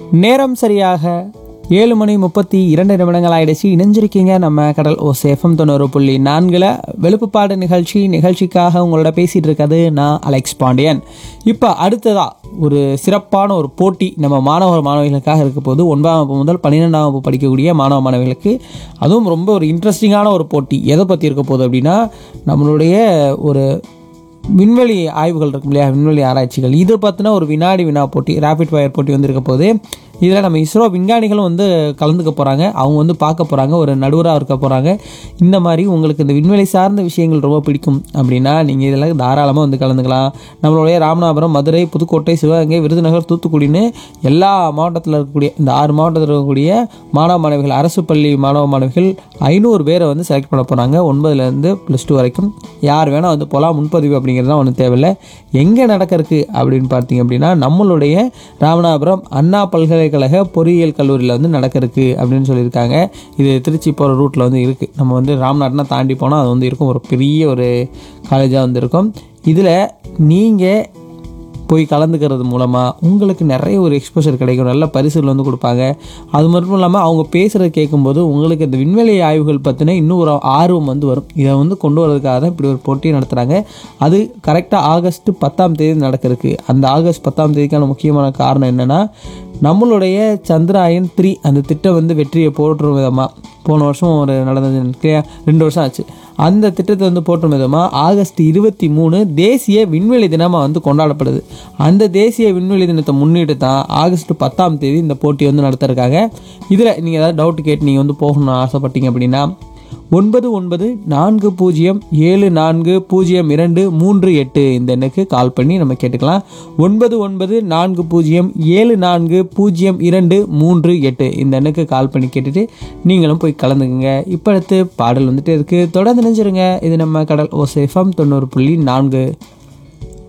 நேரம் சரியாக ஏழு மணி முப்பத்தி இரண்டு நிமிடங்கள் ஆயிடுச்சு இணைஞ்சிருக்கீங்க நம்ம கடல் ஓ சேஃபம் தொண்ணூறு புள்ளி நான்கில் வெளுப்புப்பாடு நிகழ்ச்சி நிகழ்ச்சிக்காக உங்களோட பேசிகிட்டு இருக்கிறது நான் அலெக்ஸ் பாண்டியன் இப்போ அடுத்ததா ஒரு சிறப்பான ஒரு போட்டி நம்ம மாணவ மாணவிகளுக்காக இருக்க போது ஒன்பதாம் வகுப்பு முதல் பன்னிரெண்டாம் வகுப்பு படிக்கக்கூடிய மாணவ மாணவிகளுக்கு அதுவும் ரொம்ப ஒரு இன்ட்ரெஸ்டிங்கான ஒரு போட்டி எதை பற்றி இருக்க போகுது அப்படின்னா நம்மளுடைய ஒரு விண்வெளி ஆய்வுகள் இருக்கும் இல்லையா விண்வெளி ஆராய்ச்சிகள் இது பற்றின ஒரு வினாடி வினா போட்டி ரேபிட் ஃபயர் போட்டி வந்து இருக்க போது இதில் நம்ம இஸ்ரோ விஞ்ஞானிகளும் வந்து கலந்துக்க போகிறாங்க அவங்க வந்து பார்க்க போகிறாங்க ஒரு நடுவராக இருக்க போகிறாங்க இந்த மாதிரி உங்களுக்கு இந்த விண்வெளி சார்ந்த விஷயங்கள் ரொம்ப பிடிக்கும் அப்படின்னா நீங்கள் இதில் தாராளமாக வந்து கலந்துக்கலாம் நம்மளுடைய ராமநாதபுரம் மதுரை புதுக்கோட்டை சிவகங்கை விருதுநகர் தூத்துக்குடின்னு எல்லா மாவட்டத்தில் இருக்கக்கூடிய இந்த ஆறு மாவட்டத்தில் இருக்கக்கூடிய மாணவ மாணவிகள் அரசு பள்ளி மாணவ மாணவிகள் ஐநூறு பேரை வந்து செலக்ட் பண்ண போகிறாங்க ஒன்பதுலேருந்து ப்ளஸ் டூ வரைக்கும் யார் வேணால் வந்து போகலாம் முன்பதிவு அப்படிங்கிறதுலாம் ஒன்றும் தேவையில்லை எங்கே நடக்கிறதுக்கு அப்படின்னு பார்த்தீங்க அப்படின்னா நம்மளுடைய ராமநாதபுரம் அண்ணா பல்கலைக்கழக பொறியியல் கல்லூரியில் வந்து நடக்கிறதுக்கு அப்படின்னு சொல்லியிருக்காங்க இது திருச்சி போகிற ரூட்டில் வந்து இருக்குது நம்ம வந்து ராம்நாட்னா தாண்டி போனால் அது வந்து இருக்கும் ஒரு பெரிய ஒரு காலேஜாக வந்து இருக்கும் இதில் நீங்கள் போய் கலந்துக்கிறது மூலமாக உங்களுக்கு நிறைய ஒரு எக்ஸ்போஷர் கிடைக்கும் நல்ல பரிசுகள் வந்து கொடுப்பாங்க அது மட்டும் இல்லாமல் அவங்க பேசுகிறத கேட்கும்போது உங்களுக்கு இந்த விண்வெளி ஆய்வுகள் பற்றின இன்னும் ஒரு ஆர்வம் வந்து வரும் இதை வந்து கொண்டு வரதுக்காக தான் இப்படி ஒரு போட்டி நடத்துகிறாங்க அது கரெக்டாக ஆகஸ்ட் பத்தாம் தேதி நடக்கிறதுக்கு அந்த ஆகஸ்ட் பத்தாம் தேதிக்கான முக்கியமான காரணம் என்னென்னா நம்மளுடைய சந்திராயன் த்ரீ அந்த திட்டம் வந்து வெற்றியை போற்றும் விதமாக போன வருஷம் ஒரு நடந்தது எனக்கு ரெண்டு வருஷம் ஆச்சு அந்த திட்டத்தை வந்து போற்றும் விதமாக ஆகஸ்ட் இருபத்தி மூணு தேசிய விண்வெளி தினமாக வந்து கொண்டாடப்படுது அந்த தேசிய விண்வெளி தினத்தை முன்னிட்டு தான் ஆகஸ்ட் பத்தாம் தேதி இந்த போட்டி வந்து நடத்திருக்காங்க இதில் நீங்கள் ஏதாவது டவுட் கேட்டு நீங்கள் வந்து போகணும்னு ஆசைப்பட்டீங்க அப்படின்னா ஒன்பது ஒன்பது நான்கு பூஜ்ஜியம் ஏழு நான்கு பூஜ்ஜியம் இரண்டு மூன்று எட்டு இந்த எண்ணுக்கு கால் பண்ணி நம்ம கேட்டுக்கலாம் ஒன்பது ஒன்பது நான்கு பூஜ்ஜியம் ஏழு நான்கு பூஜ்ஜியம் இரண்டு மூன்று எட்டு இந்த எண்ணுக்கு கால் பண்ணி கேட்டுட்டு நீங்களும் போய் கலந்துக்குங்க இப்போ அடுத்து பாடல் வந்துட்டு இருக்கு தொடர்ந்து நினைச்சிருங்க இது நம்ம கடல் ஓசேஃபம் தொண்ணூறு புள்ளி நான்கு